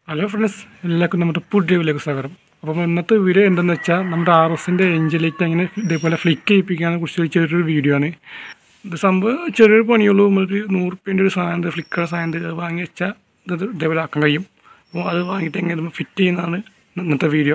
Hello friends എല്ലാവർക്കും നമ്മുടെ പുതിയ വീഡിയോയിലേക്ക് സ്വാഗതം അപ്പം ഇന്നത്തെ വീഡിയോ എന്തെന്ന് വെച്ചാൽ നമ്മുടെ ആർ എസിൻ്റെ എഞ്ചിലേക്ക് എങ്ങനെ ഇതേപോലെ ഫ്ലിക്ക് ചെയ്യിപ്പിക്കാനെ കുറിച്ച് ഒരു ചെറിയൊരു വീഡിയോ ആണ് ഇത് സംഭവം ചെറിയൊരു പണിയുള്ളൂ നമ്മളൊരു നൂറ് റുപ്യൻ്റെ ഒരു സാധനം ഫ്ലിക്കർ സാധനം അത് വാങ്ങി വെച്ചാൽ ഇത് ഇതേപോലെ ആക്കാൻ കഴിയും അപ്പോൾ അത് വാങ്ങിയിട്ട് എങ്ങനെ നമ്മൾ ഫിറ്റ് ചെയ്യുന്നതാണ് ഇന്നത്തെ വീഡിയോ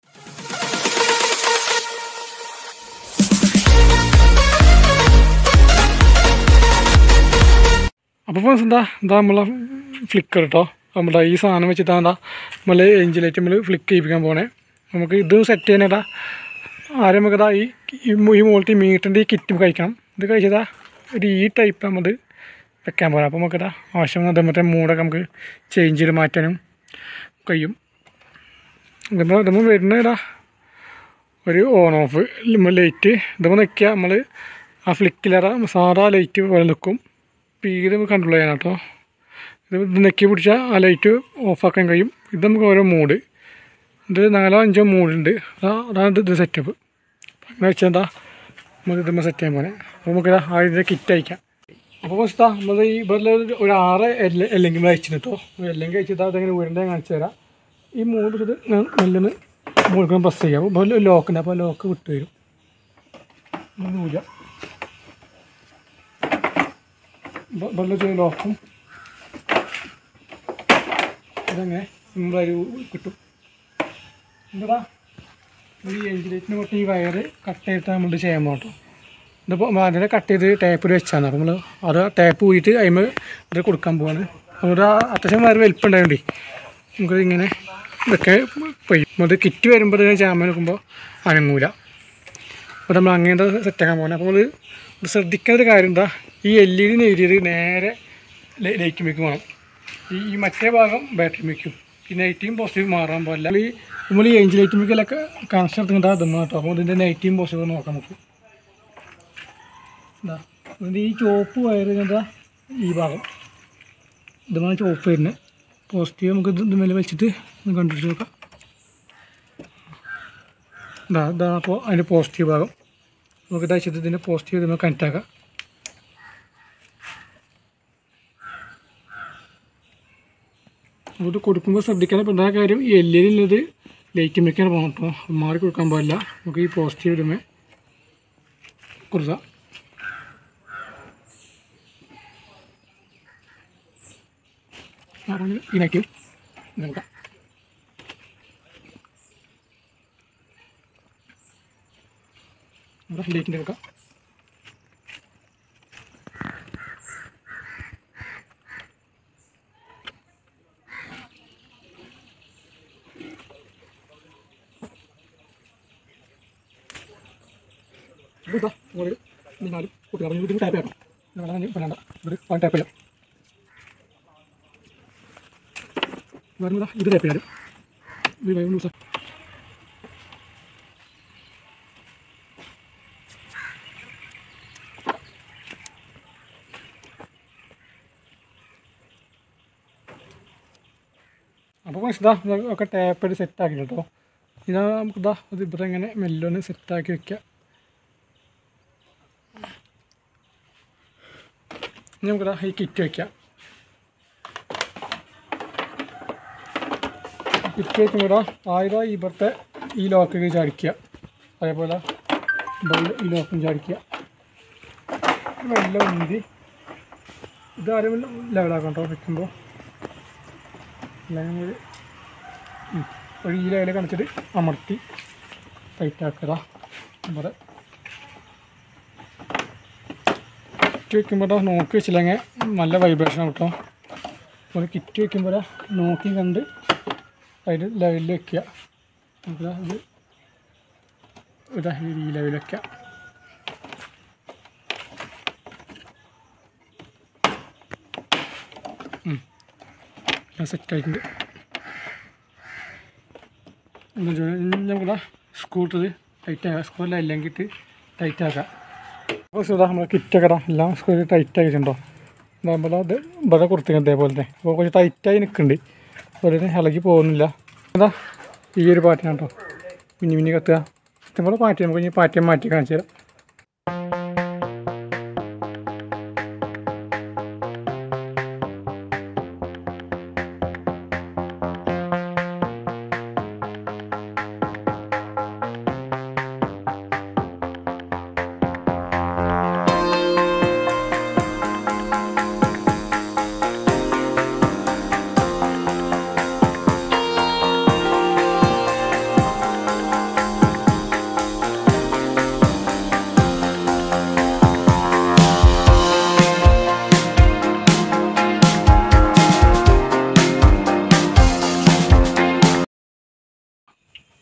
അപ്പോൾ ഫ്രണ്ട്സ് എന്താ എന്താ നമ്മളെ ഫ്ലിക്കർ കേട്ടോ നമ്മുടെ ഈ സാധനം വെച്ചിട്ടാണ് എന്താ നമ്മൾ എഞ്ചിലേക്ക് നമ്മൾ ഫ്ലിക്ക് ചെയ്യിപ്പിക്കാൻ പോണേ നമുക്ക് ഇത് സെറ്റ് ചെയ്യാനേടാ ആദ്യം നമുക്ക് ഇതാ ഈ ഈ മു- ഈ മുകളിലത്തെ മീറ്ററിൻ്റെ ഈ കിറ്റും കഴിക്കണം ഇത് കഴിച്ചതാ ഒരു ഈ ടൈപ്പ് നമ്മൾ വെക്കാൻ പോകാം അപ്പോൾ നമുക്കിതാ ആവശ്യം അത് മറ്റേ മൂടൊക്കെ നമുക്ക് ചേഞ്ച് ചെയ്ത് മാറ്റാനും കഴിയും ഇതുമ്പോൾ ഇതുമ്പോൾ വരുന്നതാ ഒരു ഓൺ ഓഫ് ലൈറ്റ് ഇതുമ്പോൾ നിൽക്കുക നമ്മൾ ആ ഫ്ലിക്കിലറ സാധാ ലൈറ്റ് പോലെ നിൽക്കും സ്പീഡ് നമുക്ക് കൺട്രോൾ ചെയ്യാൻ കേട്ടോ ഇത് ഇത് നെക്കി പിടിച്ചാൽ ആ ലൈറ്റ് ഓഫാക്കാൻ കഴിയും ഇത് നമുക്ക് ഓരോ മൂഡ് ഇത് നാലോ അഞ്ചോ മൂഡുണ്ട് അതാ അതാണ് ഇത് സെറ്റപ്പ് അങ്ങനെ വെച്ചാൽ എന്താ നമുക്ക് ഇതുമ്പോൾ സെറ്റ് ചെയ്യാൻ പോലെ അപ്പോൾ നമുക്ക് ഇതാ ആ ഇതിൻ്റെ കിറ്റ് അയക്കാം അപ്പോൾ ഫസ്റ്റ് നമ്മൾ ഈ ഇവിടെ ഒരു ആറ് എല്ല അല്ലെങ്കിൽ അയച്ചിട്ട് കേട്ടോ അല്ലെങ്കിൽ അയച്ചിട്ട് അതങ്ങനെ ഉരുണ്ട കാണിച്ചു തരാം ഈ മൂഡ് ഇത് നല്ലൊന്ന് മുഴുവൻ പ്രസ് ചെയ്യാം അപ്പോൾ ലോക്കുണ്ട് അപ്പോൾ ലോക്ക് വിട്ട് വരും ഒന്നുമില്ല വെള്ളം ചെയ്ത് ലോക്കും ഇതങ്ങനെ സിമ്പിളായി കിട്ടും എന്താ ഈ എഞ്ചിനേറ്റിന് മൊത്തം ഈ വയറ് കട്ട് ചെയ്തിട്ട് നമ്മൾ ചെയ്യാൻ പോകട്ടോ ഇതിപ്പോൾ അതിനെ കട്ട് ചെയ്ത് ടേപ്പിൽ വെച്ചാണ് അപ്പോൾ നമ്മൾ അത് ടേപ്പ് ഊരിയിട്ട് അതിന് ഇത് കൊടുക്കാൻ പോവാണ് അവിടെ അത്യാവശ്യം വയറ് വലിപ്പം ഉണ്ടായോണ്ടേ നമുക്കത് ഇങ്ങനെ ഇതൊക്കെ പോയി അത് കിറ്റ് വരുമ്പോൾ ഇതിനെ ചാമ്പ നോക്കുമ്പോൾ അനങ്ങൂല അപ്പോൾ നമ്മൾ അങ്ങനത്തെ സെറ്റാക്കാൻ പോകുന്നത് അപ്പോൾ നമ്മൾ ശ്രദ്ധിക്കേണ്ട ഒരു കാര്യം എന്താ ഈ എൽ ഇ ഡി എഴുതിയത് നേരെ ലൈറ്റ് മിക്കും വേണം ഈ ഈ മറ്റേ ഭാഗം ബാറ്ററി മിക്കും ഈ നെഗറ്റീവും പോസിറ്റീവും മാറാൻ പാടില്ല ഈ നമ്മൾ ഈ എഞ്ചിൻ ലൈറ്റ് മിക്കലൊക്കെ കണക്ഷൻ എടുത്തിട്ട് അതൊന്നും കേട്ടോ അപ്പോൾ ഇതിൻ്റെ നെഗറ്റീവും പോസിറ്റീവും നോക്കാം നമുക്ക് എന്താ ഇതിൻ്റെ ഈ ചോപ്പ് വയറ് എന്താ ഈ ഭാഗം ഇതുമാണ് ചോപ്പ് വരുന്നത് പോസിറ്റീവ് നമുക്ക് ഇത് മേലെ വെച്ചിട്ട് ഒന്ന് കണ്ടിട്ട് നോക്കാം ഇതാ ഇതാ അപ്പോൾ അതിൻ്റെ പോസിറ്റീവ് ഭാഗം നമുക്ക് ഇതാ വെച്ചിട്ട് ഇതിൻ്റെ പോസിറ്റീവ് നമ്മൾ കണക്റ്റ് ആക്കാം അപ്പോൾ ഇത് കൊടുക്കുമ്പോൾ ശ്രദ്ധിക്കാൻ പെടുന്ന കാര്യം ഈ എൽ ഉള്ളത് ലൈറ്റ് മെക്കാണ് പോകണം കേട്ടോ മാറി കൊടുക്കാൻ പാടില്ല നമുക്ക് ഈ പോസിറ്റീവ് ഇടുമേ കൊടുക്കാം ഈ നെഗറ്റീവ് നോക്കാം ഇവിടെ ലൈറ്റിൻ്റെ എടുക്കാം ഇതാ ഒരു നാലും കുട്ടികൾ ഇതിന് ടാപ്പ് ചെയ്യണം വേണ്ട വേണ്ട ഇത് അവൻ ടാപ്പ് ചെയ്യാം വരുന്നതാ ഇത് ടാപ്പ് ചെയ്യാം ഇത് വേഗം ലൂസാ അപ്പോൾ മനസ്സിലാ ഒക്കെ ടാപ്പ് ചെയ്ത് സെറ്റാക്കി കേട്ടോ ഇതാ നമുക്ക് ഇതാ അത് ഇവിടെ ഇങ്ങനെ മെല്ലൊന്ന് സെറ്റാക്കി വെക്കാം ഇനി നമുക്കിതാ ഈ കിറ്റ് വയ്ക്കാം കിറ്റ് വയ്ക്കുമ്പോൾ ആയിരം ഇവിടുത്തെ ഈ ലോക്കൊക്കെ ചാടിക്കുക അതേപോലെ ഇവിടെ ഈ ലോക്കും ചാടിക്കുക വെള്ളം ഉന്തി ഇതാരും ലെവലാക്കാം കേട്ടോ വെക്കുമ്പോൾ അല്ലെങ്കിൽ ഉം. ഒരു ഈ ലെവലിൽ കാണിച്ചിട്ട് അമർത്തി ടൈറ്റ് ആക്കുക നമ്മുടെ കിറ്റ് വെക്കുമ്പോൾ നോക്കി വെച്ചില്ലെങ്കിൽ നല്ല വൈബ്രേഷൻ കേട്ടോ അപ്പോൾ കിറ്റ് വെക്കുമ്പോൾ നോക്കി കണ്ട് അതിൽ ലെവലിൽ വെക്കുക നമുക്ക് ഇത് ഇതാ ഈ ലെവലിൽ വെക്കുക സെറ്റായിട്ടുണ്ട് നമുക്കിതാ സ്കൂട്ടർ ടൈറ്റ് ആക്കാം സ്കൂളിൽ അല്ലെങ്കിൽ ടൈറ്റ് ആക്കാം അപ്പോൾ സുധാ നമ്മളെ കിറ്റൊക്കെ ഇടാം എല്ലാം സ്കൂളിൽ ടൈറ്റ് ആക്കിയിട്ടുണ്ടോ നമ്മൾ അത് ഇവിടെ കൊടുത്തിട്ടുണ്ട് ഇതേപോലത്തെ അപ്പോൾ കുറച്ച് ടൈറ്റായി നിൽക്കുന്നുണ്ട് ഒരു ഇളകി പോകുന്നില്ല അതാ ഈ ഒരു പാറ്റിനാണ് കേട്ടോ മിനി മിനി കത്തുക ഇഷ്ടംപോലെ പാറ്റി നമുക്ക് ഇനി പാറ്റിയെ മാറ്റി കാണിച്ചു തരാം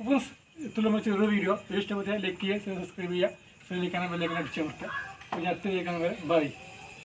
അപ്പോൾ ഇത്ര നമ്മൾ ചെറിയ വീഡിയോ ഇഷ്ടപ്പെട്ടാൽ ലൈക്ക് ചെയ്യുക സബ്സ്ക്രൈബ് ചെയ്യുക സബ്സ്ക്രൈബ് ബെല്ലേക്കാൻ അടിച്ചു കൊടുക്കുക അപ്പോൾ ഞാൻ അടുത്ത വീഡിയോ കാണുന്നത് ബൈ